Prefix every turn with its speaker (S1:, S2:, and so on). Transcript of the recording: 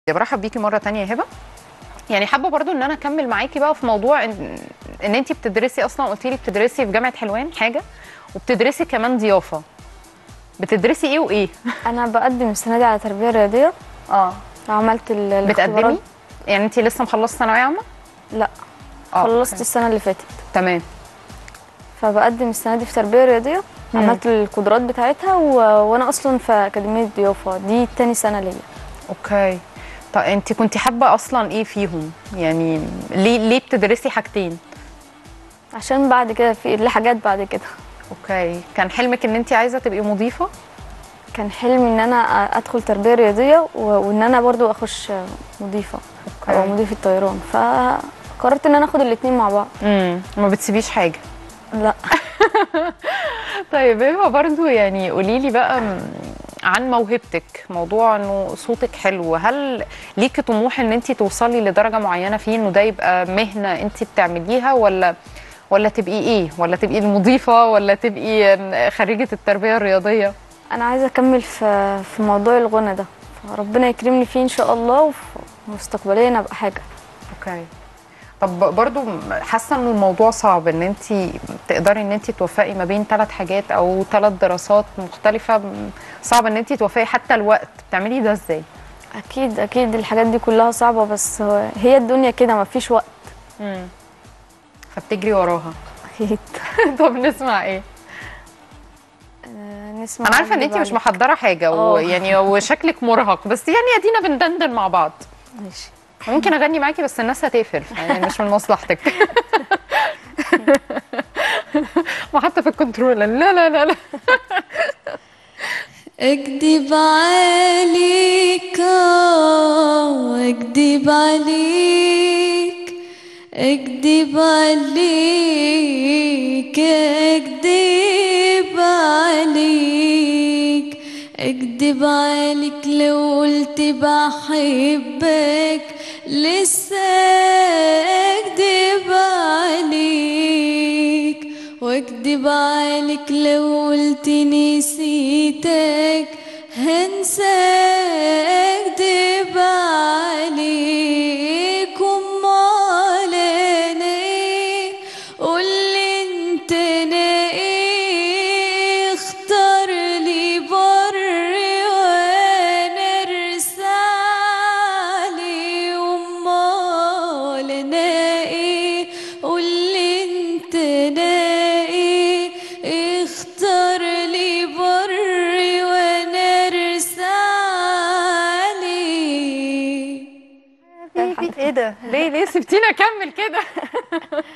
S1: برحب بيكي مره تانية يا هبه يعني حابه برضو ان انا اكمل معاكي بقى في موضوع ان, إن انت بتدرسي اصلا قلتي لي بتدرسي في جامعه حلوان حاجه وبتدرسي كمان ضيافه بتدرسي ايه وايه
S2: انا بقدم السنه دي على تربيه رياضيه
S1: اه
S2: عملت ال-
S1: بتقدمي
S2: الاختبارات.
S1: يعني انت لسه مخلصه ثانويه عامه
S2: لا
S1: آه،
S2: خلصت
S1: أوكي.
S2: السنه اللي فاتت
S1: تمام
S2: فبقدم السنه دي في تربيه رياضيه
S1: مم.
S2: عملت القدرات بتاعتها و... وانا اصلا في اكاديميه ضيافه دي تاني سنه ليا
S1: اوكي طب انت كنت حابه اصلا ايه فيهم يعني ليه ليه بتدرسي حاجتين
S2: عشان بعد كده في لي حاجات بعد كده
S1: اوكي كان حلمك ان انت عايزه تبقي مضيفه
S2: كان حلمي ان انا ادخل تربيه رياضيه و... وان انا برضو اخش مضيفه او
S1: اوكي
S2: مضيفه طيران فقررت ان انا اخد الاتنين مع بعض
S1: امم ما بتسيبيش حاجه
S2: لا
S1: طيب هبه برضو يعني قولي لي بقى م- عن موهبتك موضوع انه صوتك حلو هل ليكي طموح ان انت توصلي لدرجه معينه فيه انه ده يبقى مهنه انت بتعمليها ولا ولا تبقي ايه ولا تبقي المضيفه ولا تبقي م- خريجه التربيه الرياضيه
S2: انا عايزه اكمل في في موضوع الغنى ده ربنا يكرمني فيه ان شاء الله وفي مستقبليا ابقى حاجه
S1: اوكي طب برضو حاسه انه الموضوع صعب ان انت تقدري ان انت توفقي ما بين ثلاث حاجات او ثلاث دراسات مختلفه صعب ان انت توفقي حتى الوقت بتعملي ده ازاي
S2: اكيد اكيد الحاجات دي كلها صعبه بس هو- هي الدنيا كده مفيش وقت
S1: امم فبتجري وراها
S2: اكيد
S1: طب نسمع ايه
S2: آه، نسمع
S1: انا عارفه ان
S2: أكدب
S1: انت مش
S2: عليك.
S1: محضره حاجه
S2: آه.
S1: ويعني وشكلك مرهق بس يعني ادينا بندندن مع بعض
S2: ماشي
S1: ممكن اغني معاكي بس الناس هتقفل يعني مش من مصلحتك ما حتى في الكنترول لا لا لا لا
S3: اكدب عليك آه، اكدب عليك اكدب عليك اكدب عليك اكدب عليك لو قلت بحبك لسه اكدب عليك واكدب عليك لو قلت نسيتك هنسى اكدب عليك امال انا ايه قولي انت انا ايه اختار لي بر وانا ارسالي امال انا ايه قولي انت انا ايه اختار لي بر وانا ارسالي
S1: ايه ده ليه ليه سبتيني اكمل كده